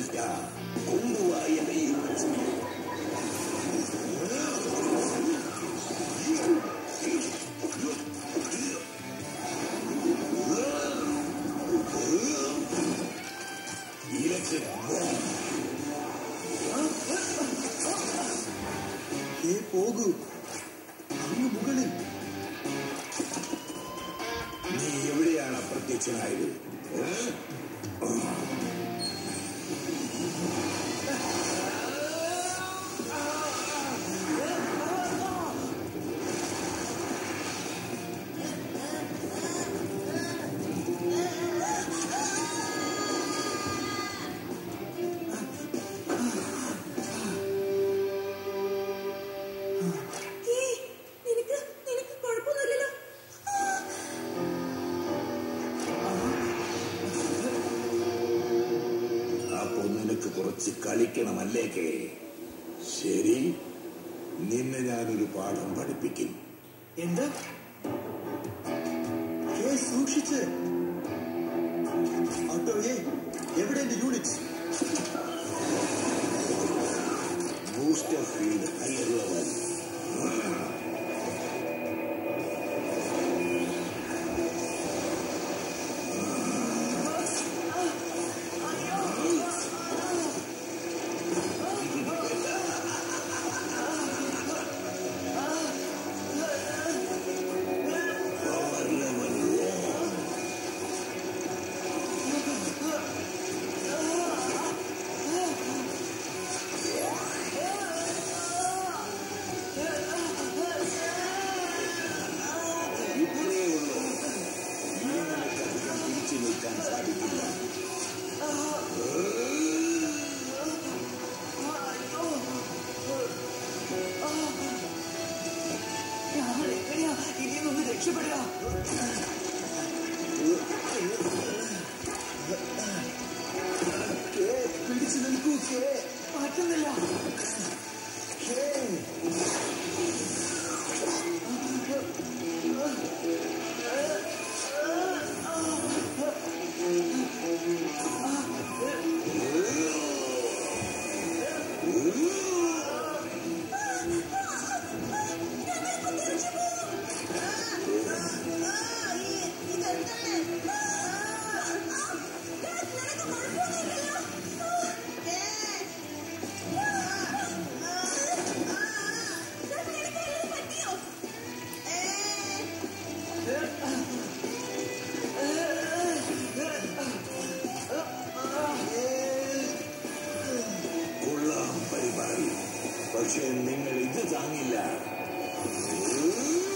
ദുഷ്ട കൊണ്ടുവായ unit election ഏ പോകൂ അങ്ങ് മുകളിൽ നീ എവിടെയാണ് അപ്രത്യക്ഷനായത് ഏ? ഏയ്, നിനക്ക് നിനക്ക് കുഴപ്പമൊന്നുമില്ലല്ലോ ആ, അപ്പോ നിനക്ക് കുറച്ച് കളിക്കണമല്ലേ കേ ശരി നിന്നെ ഞാനൊരു പാഠം പഠിപ്പിക്കും എന്താ ഏ സൂക്ഷിച്ച് ഓട്ടോയെ എവിടെ എന്റെ unit booster field higher level power level ഇത്രയേ ഉള്ളൂ ഇനി നിനക്ക് അധികം പിടിച്ചു നിൽക്കാൻ സാധിക്കില്ല ഞാൻ എങ്ങനെയാ ഇനി ഒന്ന് രക്ഷപ്പെടുക കേ, പിടിച്ചു നിൽക്കൂ കേ പറ്റുന്നില്ല കേ. ആ, ഈ- ഇതെന്തല്ലേ? ആ, ആ, ഏ, നിനക്ക് കുഴപ്പമൊന്നുമില്ലല്ലോ? ആ, ഏ, ആ, ആ, ആ, ദാ നിനക്ക് വല്ലതും പറ്റിയോ? ഏ, കൊള്ളാം പരിപാടി പക്ഷെ നിങ്ങൾ ഇത് താങ്ങില്ല